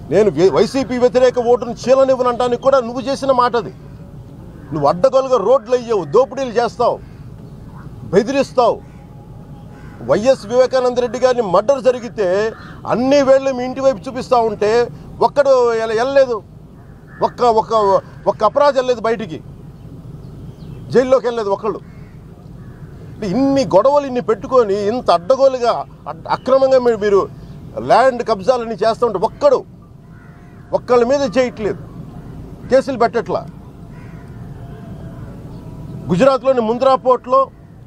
నేను వే- వైసీపీ వ్యతిరేక ఓటును చీలనివ్వనంటానికి కూడా నువ్వు చేసిన మాట అది నువ్వు అడ్డగోలుగా రోడ్లు అయ్యావు దోపిడీలు చేస్తావు బెదిరిస్తావు వైఎస్ వివేకానంద రెడ్డి గారిని మర్డర్ జరిగితే అన్ని వేళ్ళు మీ ఇంటి వైపు చూపిస్తూ ఉంటే ఒక్కడు ఎల- వెళ్ళలేదు ఒక్క ఒక్క ఒక్క అపరాధం వెళ్ళలేదు బయటికి జైల్లోకి వెళ్ళలేదు ఒకళ్ళు అంటే ఇన్ని గొడవలు ఇన్ని పెట్టుకొని ఇంత అడ్డగోలుగా అడ్- అక్రమంగా మీరు మీరు ల్యాండ్ కబ్జాలన్నీ చేస్తూ ఉంటే ఒక్కడు ఒక్కళ్ళ మీద చేయట్లేదు కేసులు పెట్టట్లా గుజరాత్లోని ముంద్రా పోర్ట్లో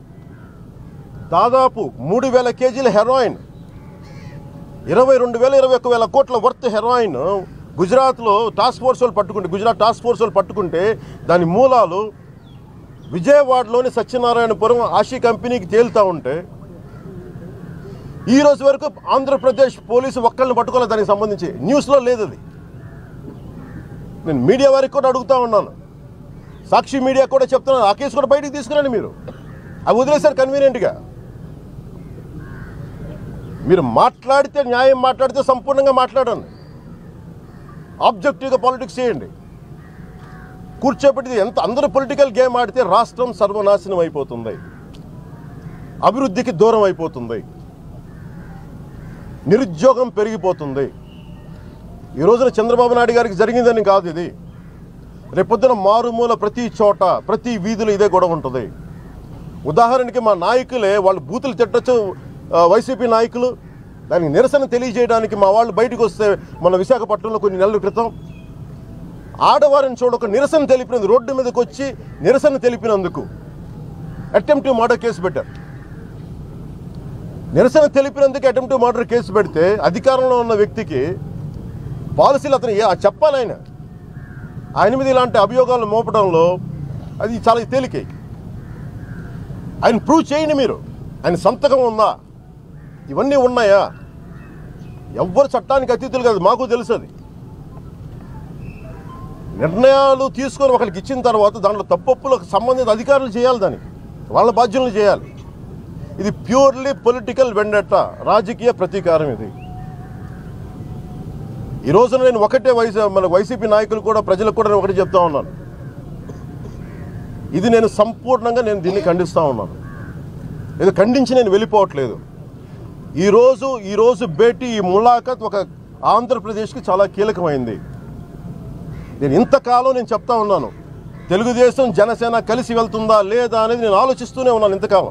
దాదాపు మూడు వేల కేజీల హెరాయిన్ ఇరవై రెండు వేల ఇరవై ఒక్క వేల కోట్ల వర్త్ హెరాయిన్ గుజరాత్లో టాస్క్ ఫోర్స్ వాళ్ళు పట్టుకుంటే గుజరాత్ టాస్క్ ఫోర్స్ వాళ్ళు పట్టుకుంటే దాని మూలాలు విజయవాడలోని సత్యనారాయణపురం ఆశీ కంపెనీకి తేలుతూ ఉంటే ఈ రోజు వరకు ఆంధ్రప్రదేశ్ పోలీసు ఒక్కళ్ళని పట్టుకోలేదు దానికి సంబంధించి న్యూస్లో లేదు అది నేను మీడియా వారికి కూడా అడుగుతా ఉన్నాను సాక్షి మీడియా కూడా చెప్తున్నాను ఆ కేసు కూడా బయటికి తీసుకురండి మీరు అవి వదిలేశారు కన్వీనియంట్గా మీరు మాట్లాడితే న్యాయం మాట్లాడితే సంపూర్ణంగా మాట్లాడండి ఆబ్జెక్టివ్గా పాలిటిక్స్ చేయండి కూర్చోబెట్టి ఎంత అందరూ పొలిటికల్ గేమ్ ఆడితే రాష్ట్రం సర్వనాశనం అయిపోతుంది అభివృద్ధికి దూరం అయిపోతుంది నిరుద్యోగం పెరిగిపోతుంది ఈ రోజున చంద్రబాబు నాయుడు గారికి జరిగిందని కాదు ఇది రేపొద్దున మారుమూల ప్రతి చోట ప్రతి వీధిలో ఇదే గొడవ ఉంటుంది ఉదాహరణకి మా నాయకులే వాళ్ళు బూతులు తిట్టచ్చు ఆ, వైసీపీ నాయకులు దానికి నిరసన తెలియజేయడానికి మా వాళ్ళు బయటకు వస్తే మన విశాఖపట్నంలో కొన్ని నెలల క్రితం ఆడవారిని చూడక నిరసన తెలిపినందుకు రోడ్డు మీదకి వచ్చి నిరసన తెలిపినందుకు అటెంప్ట్ మర్డర్ కేసు పెట్టారు నిరసన తెలిపినందుకు అటెంప్ట్ మర్డర్ కేసు పెడితే అధికారంలో ఉన్న వ్యక్తికి పాలసీలు అతను ఏ- చెప్పాలి ఆయన ఆయన మీద ఇలాంటి అభియోగాలు మోపడంలో అది చాలా తేలికే ఆయన ప్రూవ్ చేయండి మీరు ఆయన సంతకం ఉందా ఇవన్నీ ఉన్నాయా ఎవ్వరు చట్టానికి అతీతులు కాదు మాకు తెలుసు అది నిర్ణయాలు తీసుకొని ఒకరికి ఇచ్చిన తర్వాత దాంట్లో తప్పొప్పులకు సంబంధిత అధికారులు చేయాలి దానికి వాళ్ళ బాధ్యతలు చేయాలి ఇది ప్యూర్లీ పొలిటికల్ వెండట రాజకీయ ప్రతీకారం ఇది ఈ రోజున నేను ఒకటే వైసీ మన వైసీపీ నాయకులు కూడా ప్రజలకు కూడా నేను ఒకటి చెప్తా ఉన్నాను ఇది నేను సంపూర్ణంగా నేను దీన్ని ఖండిస్తా ఉన్నాను ఇది ఖండించి నేను వెళ్ళిపోవట్లేదు ఈరోజు ఈరోజు భేటీ ఈ ములాఖత్ ఒక ఆంధ్రప్రదేశ్కి చాలా కీలకమైంది నేను ఇంతకాలం నేను చెప్తా ఉన్నాను తెలుగుదేశం జనసేన కలిసి వెళ్తుందా లేదా అనేది నేను ఆలోచిస్తూనే ఉన్నాను ఇంతకాలం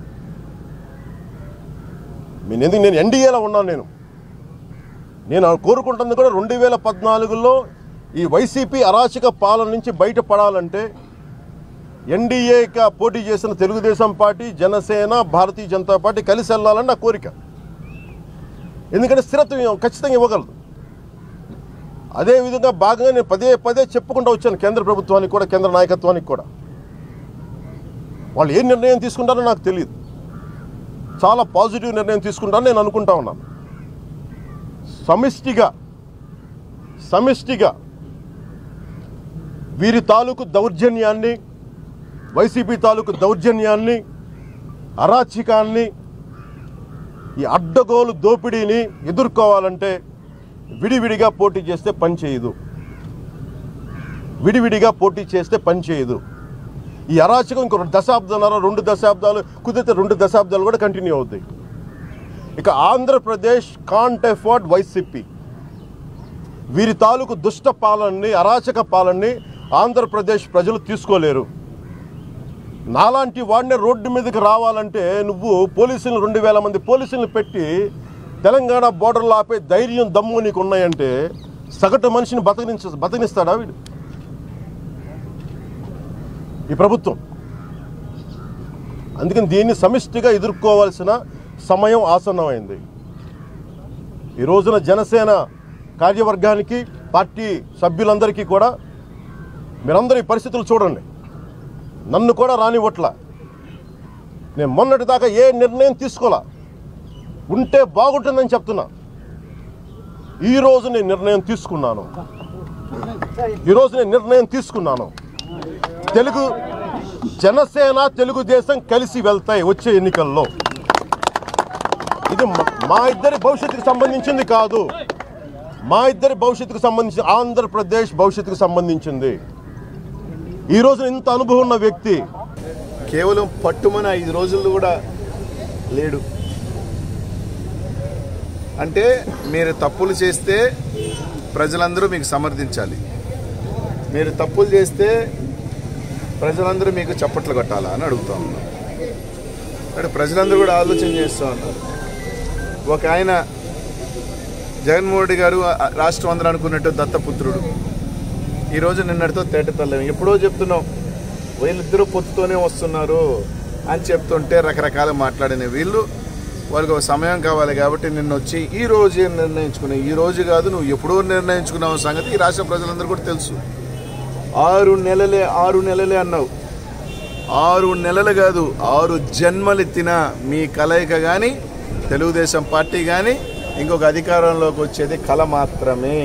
నేను ఎందుకు నేను ఎన్డీఏలో ఉన్నాను నేను నేను కోరుకుంటుంది కూడా రెండు వేల పద్నాలుగులో ఈ వైసీపీ అరాచక పాలన నుంచి బయటపడాలంటే ఎన్డీఏగా పోటీ చేసిన తెలుగుదేశం పార్టీ జనసేన భారతీయ జనతా పార్టీ కలిసి వెళ్ళాలని నా కోరిక ఎందుకంటే స్థిరత్వం ఖచ్చితంగా ఇవ్వగలదు అదేవిధంగా భాగంగా నేను పదే పదే చెప్పుకుంటూ వచ్చాను కేంద్ర ప్రభుత్వానికి కూడా కేంద్ర నాయకత్వానికి కూడా వాళ్ళు ఏ నిర్ణయం తీసుకుంటారో నాకు తెలియదు చాలా పాజిటివ్ నిర్ణయం తీసుకుంటారని నేను అనుకుంటా ఉన్నాను సమిష్టిగా సమిష్టిగా వీరి తాలూకు దౌర్జన్యాన్ని వైసీపీ తాలూకు దౌర్జన్యాన్ని అరాచకాన్ని ఈ అడ్డగోలు దోపిడీని ఎదుర్కోవాలంటే విడివిడిగా పోటీ చేస్తే పని చేయదు విడివిడిగా పోటీ చేస్తే పని చేయదు ఈ అరాచకం ఇంకో దశాబ్దాలు రెండు దశాబ్దాలు కుదిరితే రెండు దశాబ్దాలు కూడా కంటిన్యూ అవుతాయి ఇక ఆంధ్రప్రదేశ్ కాంట్ ఎఫర్డ్ వైసీపీ వీరి తాలూకు దుష్ట పాలనని అరాచక పాలనని ఆంధ్రప్రదేశ్ ప్రజలు తీసుకోలేరు నాలాంటి వాడిని రోడ్డు మీదకి రావాలంటే నువ్వు పోలీసులు రెండు వేల మంది పోలీసులను పెట్టి తెలంగాణ బోర్డర్లో ఆపే ధైర్యం దమ్ము నీకు ఉన్నాయంటే సగటు మనిషిని బతకనించ బతకనిస్తాడా వీడు ఈ ప్రభుత్వం అందుకని దీన్ని సమిష్టిగా ఎదుర్కోవాల్సిన సమయం ఆసన్నమైంది ఈ రోజున జనసేన కార్యవర్గానికి పార్టీ సభ్యులందరికీ కూడా మీరందరూ ఈ పరిస్థితులు చూడండి నన్ను కూడా రానివ్వట్ల నేను మొన్నటి దాకా ఏ నిర్ణయం తీసుకోలా ఉంటే బాగుంటుందని చెప్తున్నా ఈరోజు నేను నిర్ణయం తీసుకున్నాను ఈరోజు నేను నిర్ణయం తీసుకున్నాను తెలుగు జనసేన తెలుగుదేశం కలిసి వెళ్తాయి వచ్చే ఎన్నికల్లో ఇది మ- మా ఇద్దరి భవిష్యత్తుకి సంబంధించింది కాదు మా ఇద్దరి భవిష్యత్తుకు సంబంధించి ఆంధ్రప్రదేశ్ భవిష్యత్తుకు సంబంధించింది ఈ రోజు ఇంత అనుభవం ఉన్న వ్యక్తి కేవలం పట్టుమని ఐదు రోజులు కూడా లేడు అంటే మీరు తప్పులు చేస్తే ప్రజలందరూ మీకు సమర్థించాలి మీరు తప్పులు చేస్తే ప్రజలందరూ మీకు చప్పట్లు కొట్టాలా అని అడుగుతా ఉన్నాం అంటే ప్రజలందరూ కూడా ఆలోచన చేస్తూ ఉన్నారు ఒక ఆయన జగన్మోహన్ రెడ్డి గారు ఆ- రాష్ట్రం అందరూ అనుకున్నట్టు దత్తపుత్రుడు ఈరోజు నిన్నటితో తేటతల్లం ఎప్పుడో చెప్తున్నాం వీళ్ళిద్దరూ పొత్తుతోనే వస్తున్నారు అని చెప్తుంటే రకరకాల మాట్లాడిన వీళ్ళు వాళ్ళకి ఒక సమయం కావాలి కాబట్టి నిన్న వచ్చి ఈ రోజే నిర్ణయించుకున్నావు ఈ రోజు కాదు నువ్వు ఎప్పుడో నిర్ణయించుకున్నావు సంగతి ఈ రాష్ట్ర ప్రజలందరూ కూడా తెలుసు ఆరు నెలలే ఆరు నెలలే అన్నావు ఆరు నెలలు కాదు ఆరు జన్మలెత్తిన మీ కలయిక కానీ తెలుగుదేశం పార్టీ కానీ ఇంకొక అధికారంలోకి వచ్చేది కళ మాత్రమే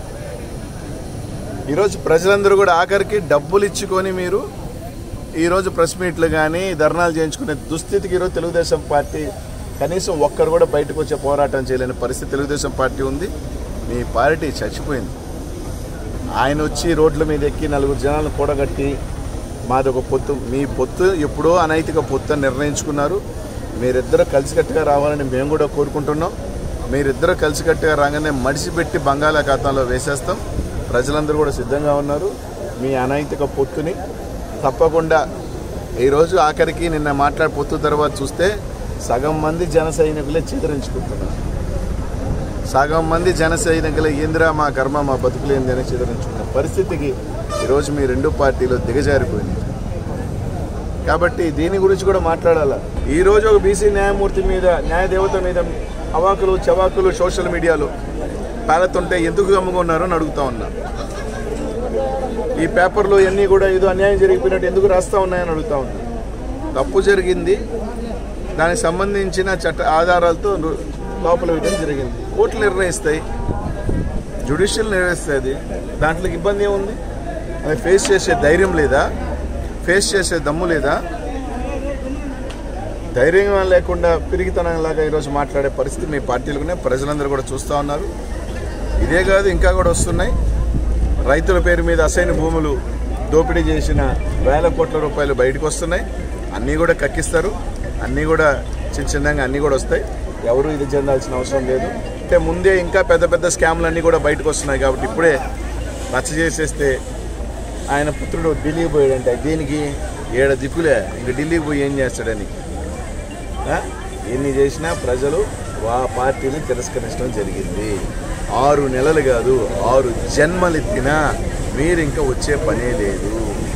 ఈరోజు ప్రజలందరూ కూడా ఆఖరికి డబ్బులు ఇచ్చుకొని మీరు ఈరోజు ప్రెస్ మీట్లు కానీ ధర్నాలు చేయించుకునే దుస్థితికి ఈరోజు తెలుగుదేశం పార్టీ కనీసం ఒక్కరు కూడా బయటకు వచ్చే పోరాటం చేయలేని పరిస్థితి తెలుగుదేశం పార్టీ ఉంది మీ పార్టీ చచ్చిపోయింది ఆయన వచ్చి రోడ్ల మీద ఎక్కి నలుగురు జనాలను కూడగట్టి మాది ఒక పొత్తు మీ పొత్తు ఎప్పుడో అనైతిక పొత్తు అని నిర్ణయించుకున్నారు మీరిద్దరు కలిసికట్టుగా రావాలని మేము కూడా కోరుకుంటున్నాం మీరిద్దరు కలిసికట్టుగా రాగానే మడిసిపెట్టి బంగాళాఖాతంలో వేసేస్తాం ప్రజలందరూ కూడా సిద్ధంగా ఉన్నారు మీ అనైతిక పొత్తుని తప్పకుండా ఈరోజు ఆఖరికి నిన్న మాట్లాడి పొత్తు తర్వాత చూస్తే సగం మంది జన సైనికులే చిత్రించుకుంటున్నారు సగం మంది జన సైనికులు ఏందిరా మా కర్మ మా బతుకులేంది అని చిత్రించుకున్న పరిస్థితికి ఈరోజు మీ రెండు పార్టీలు దిగజారిపోయింది కాబట్టి దీని గురించి కూడా మాట్లాడాల ఈ రోజు ఒక బీసీ న్యాయమూర్తి మీద న్యాయదేవత మీద అవాకులు చవాకులు సోషల్ మీడియాలో పేలతుంటే ఎందుకు గమ్ముకున్నారు అని అడుగుతా ఉన్నా ఈ పేపర్లో ఇవన్నీ కూడా ఏదో అన్యాయం జరిగిపోయినట్టు ఎందుకు రాస్తా ఉన్నాయని అడుగుతా ఉన్నా తప్పు జరిగింది దానికి సంబంధించిన చట్ట ఆధారాలతో రు- లోపల వేయడం జరిగింది కోర్టులు నిర్ణయిస్తాయి జ్యుడిషియల్ నిర్ణయిస్తుంది దాంట్లో ఇబ్బంది ఏముంది అది ఫేస్ చేసే ధైర్యం లేదా ఫేస్ చేసే దమ్ము లేదా ధైర్యం లేకుండా పిరిగితనంలాగా ఈరోజు మాట్లాడే పరిస్థితి మీ పార్టీలుగానే ప్రజలందరూ కూడా చూస్తూ ఉన్నారు ఇదే కాదు ఇంకా కూడా వస్తున్నాయి రైతుల పేరు మీద అసైన్ భూములు దోపిడీ చేసిన వేల కోట్ల రూపాయలు బయటకు వస్తున్నాయి అన్నీ కూడా కక్కిస్తారు అన్నీ కూడా చిన్న చిన్నగా అన్నీ కూడా వస్తాయి ఎవరు ఇది చెందాల్సిన అవసరం లేదు అంటే ముందే ఇంకా పెద్ద పెద్ద స్కామ్లు అన్నీ కూడా బయటకు వస్తున్నాయి కాబట్టి ఇప్పుడే రచ్చ చేసేస్తే ఆయన పుత్రుడు ఢిల్లీకి పోయాడంటే దీనికి ఏడ దిక్కులే ఇంక ఢిల్లీకి పోయి ఏం చేస్తాడని ఆ? ఎన్ని చేసినా ప్రజలు ఆ పార్టీని తిరస్కరించడం జరిగింది ఆరు నెలలు కాదు ఆరు జన్మలెత్తినా మీరు ఇంకా వచ్చే పనే లేదు